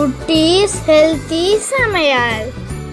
குட்டீஸ் ஹெல்த்தி சமையல்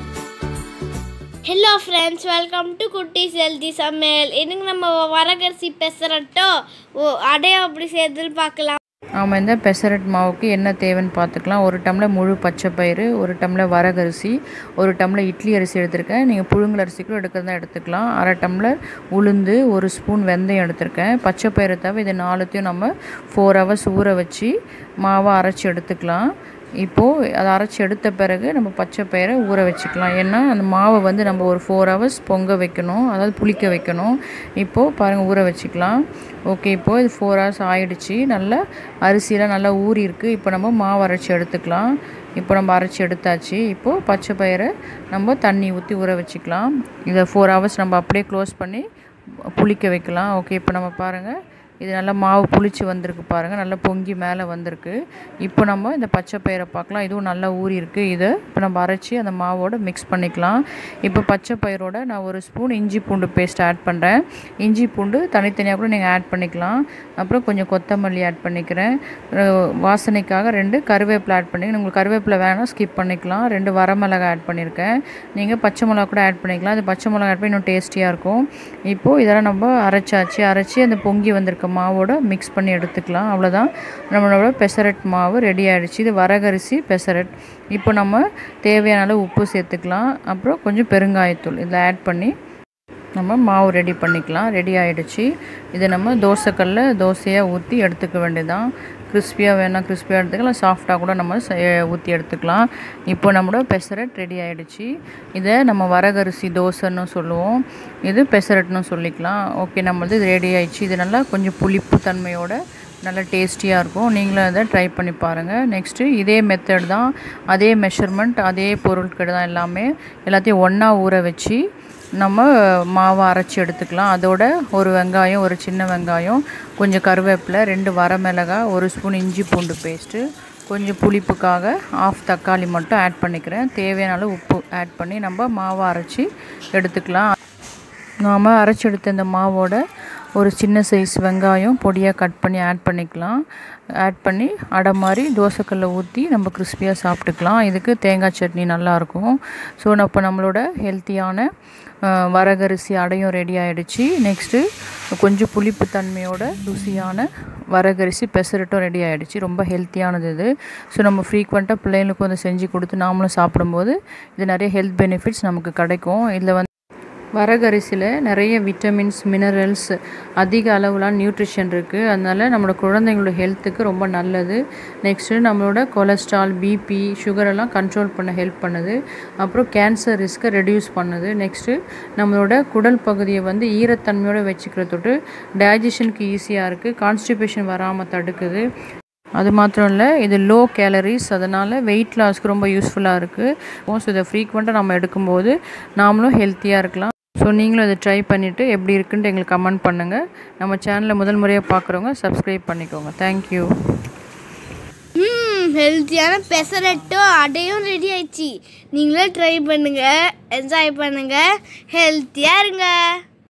hello friends welcome to குட்டீஸ் ஹெல்த்தி சமையல் இன்னைக்கு நம்ம வரகரிசி பெசரட்டோ ஓ அடையோ அப்படி சேர்த்துன்னு பார்க்கலாம் நாம் இந்த பெசரட் மாவுக்கு என்ன தேவைன்னு பார்த்துக்கலாம் ஒரு டம்ளர் முழு பச்சை பயிறு ஒரு டம்ளர் வரகரிசி ஒரு டம்ளர் இட்லி அரிசி எடுத்திருக்கேன் நீங்கள் புழுங்கல் அரிசி கூட எடுக்கிறதா எடுத்துக்கலாம் அரை டம்ளர் உளுந்து ஒரு ஸ்பூன் வெந்தயம் எடுத்திருக்கேன் பச்சை பயிரை தவிர இது நாலுத்தையும் நம்ம ஃபோர் ஹவர்ஸ் ஊற வச்சு மாவை அரைச்சி எடுத்துக்கலாம் இப்போது அதை அரைச்சி எடுத்த பிறகு நம்ம பச்சை பயிரை ஊற வச்சுக்கலாம் ஏன்னா அந்த மாவை வந்து நம்ம ஒரு ஃபோர் ஹவர்ஸ் பொங்க வைக்கணும் அதாவது புளிக்க வைக்கணும் இப்போது பாருங்கள் ஊற வச்சுக்கலாம் ஓகே இப்போது இது ஃபோர் ஹவர்ஸ் ஆயிடுச்சு நல்லா அரிசியெலாம் நல்லா ஊறி இருக்குது இப்போ நம்ம மாவு அரைச்சி எடுத்துக்கலாம் இப்போ நம்ம அரைச்சி எடுத்தாச்சு இப்போது பச்சை பயிரை நம்ம தண்ணி ஊற்றி ஊற வச்சுக்கலாம் இதை ஃபோர் ஹவர்ஸ் நம்ம அப்படியே க்ளோஸ் பண்ணி புளிக்க வைக்கலாம் ஓகே இப்போ நம்ம பாருங்கள் இது நல்லா மாவு புளிச்சு வந்திருக்கு பாருங்கள் நல்லா பொங்கி மேலே வந்திருக்கு இப்போ நம்ம இந்த பச்சை பயிரை பார்க்கலாம் இதுவும் நல்லா ஊறி இருக்குது இதை இப்போ நம்ம அரைச்சி அந்த மாவோட மிக்ஸ் பண்ணிக்கலாம் இப்போ பச்சை பயிரோட நான் ஒரு ஸ்பூன் இஞ்சி பூண்டு பேஸ்ட் ஆட் பண்ணுறேன் இஞ்சி பூண்டு தனித்தனியாக கூட நீங்கள் ஆட் பண்ணிக்கலாம் அப்புறம் கொஞ்சம் கொத்தமல்லி ஆட் பண்ணிக்கிறேன் அஹ் வாசனைக்காக ரெண்டு கருவேப்பிலை ஆட் பண்ணி உங்களுக்கு கருவேப்பிலை வேணால் ஸ்கிப் பண்ணிக்கலாம் ரெண்டு வரமிளகாய் ஆட் பண்ணியிருக்கேன் நீங்கள் பச்சை மிளகா கூட ஆட் பண்ணிக்கலாம் அது பச்சை மிளகா ஆட் பண்ணி இன்னும் டேஸ்டியாக இருக்கும் இப்போது இதெல்லாம் நம்ம அரைச்சாச்சு அரைச்சி அந்த பொங்கி வந்திருக்க மாவோட மிக்ஸ் பண்ணி எடுத்துக்கலாம் அவ்வளோதான் நம்மளோட பெசரட் மாவு ரெடி ஆகிடுச்சு இது வரகரிசி பெசரட் இப்போ நம்ம தேவையான அளவு உப்பு சேர்த்துக்கலாம் அப்புறம் கொஞ்சம் பெருங்காயத்தூள் இதில் ஆட் பண்ணி நம்ம மாவு ரெடி பண்ணிக்கலாம் ரெடி ஆகிடுச்சு இதை நம்ம தோசைக்கல்ல தோசையாக ஊற்றி எடுத்துக்க வேண்டியதான் கிறிஸ்பியாக வேணால் கிறிஸ்பியாக எடுத்துக்கலாம் சாஃப்டாக கூட நம்ம ஊற்றி எடுத்துக்கலாம் இப்போ நம்மளோட பெசரட் ரெடி ஆகிடுச்சு இதை நம்ம வரகரிசி தோசைன்னு சொல்லுவோம் இது பெசரட்னு சொல்லிக்கலாம் ஓகே நம்மளது இது ரெடி ஆயிடுச்சு இது நல்லா கொஞ்சம் புளிப்பு தன்மையோட நல்லா டேஸ்டியாக இருக்கும் நீங்களும் அதை ட்ரை பண்ணி பாருங்கள் நெக்ஸ்ட்டு இதே மெத்தட் தான் அதே மெஷர்மெண்ட் அதே பொருட்கள் தான் எல்லாமே எல்லாத்தையும் ஒன்றா ஊற வச்சு நம்ம மாவை அரைச்சி எடுத்துக்கலாம் அதோட ஒரு வெங்காயம் ஒரு சின்ன வெங்காயம் கொஞ்சம் கருவேப்பிலை ரெண்டு வரமிளகாய் ஒரு ஸ்பூன் இஞ்சி பூண்டு பேஸ்ட்டு கொஞ்சம் புளிப்புக்காக ஆஃப் தக்காளி மட்டும் ஆட் பண்ணிக்கிறேன் தேவையான அளவு உப்பு ஆட் பண்ணி நம்ம மாவை அரைச்சி எடுத்துக்கலாம் நாம் அரைச்சி எடுத்த இந்த மாவோட ஒரு சின்ன சைஸ் வெங்காயம் பொடியாக கட் பண்ணி ஆட் பண்ணிக்கலாம் ஆட் பண்ணி அடை மாதிரி தோசைக்கல்ல ஊற்றி நம்ம கிறிஸ்பியாக சாப்பிட்டுக்கலாம் இதுக்கு தேங்காய் சட்னி நல்லாயிருக்கும் ஸோ இப்போ நம்மளோட ஹெல்த்தியான வரகரிசி அடையும் ரெடி ஆகிடுச்சு நெக்ஸ்ட்டு கொஞ்சம் புளிப்பு தன்மையோட ருசியான வரகரிசி பெசரட்டும் ரெடி ஆகிடுச்சு ரொம்ப ஹெல்த்தியானது இது ஸோ நம்ம ஃப்ரீக்வெண்ட்டாக பிள்ளைங்களுக்கும் அதை செஞ்சு கொடுத்து நாமளும் சாப்பிடும்போது இது நிறைய ஹெல்த் பெனிஃபிட்ஸ் நமக்கு கிடைக்கும் இதில் வந்து வரகரிசியில் நிறைய விட்டமின்ஸ் மினரல்ஸ் அதிக அளவுலாம் நியூட்ரிஷன் இருக்குது அதனால் நம்மளோட குழந்தைங்களோட ஹெல்த்துக்கு ரொம்ப நல்லது நெக்ஸ்ட்டு நம்மளோட கொலஸ்ட்ரால் பிபி சுகரெல்லாம் கண்ட்ரோல் பண்ண ஹெல்ப் பண்ணுது அப்புறம் கேன்சர் ரிஸ்க்கை ரெடியூஸ் பண்ணுது நெக்ஸ்ட்டு நம்மளோட குடல் பகுதியை வந்து ஈரத்தன்மையோடு வச்சுக்கிறதோட்டு டைஜஷனுக்கு ஈஸியாக இருக்குது கான்ஸ்டிபேஷன் வராமல் தடுக்குது அது மாத்திரம் இல்லை இது லோ கேலரிஸ் அதனால் வெயிட் லாஸ்க்கு ரொம்ப யூஸ்ஃபுல்லாக இருக்குது ஸோ இதை ஃப்ரீக்வெண்ட்டாக நம்ம எடுக்கும்போது நாமளும் ஹெல்த்தியாக இருக்கலாம் ஸோ நீங்களும் இதை ட்ரை பண்ணிவிட்டு எப்படி இருக்குன்ட்டு எங்களுக்கு கமெண்ட் பண்ணுங்கள் நம்ம சேனலில் முதல் முறையாக பார்க்குறவங்க சப்ஸ்கிரைப் பண்ணிக்கோங்க தேங்க்யூ ம் ஹெல்த்தியான பெசரட்டும் அடையும் ரெடி ஆயிடுச்சு நீங்களும் ட்ரை பண்ணுங்கள் என்ஜாய் பண்ணுங்கள் ஹெல்த்தியாக இருங்க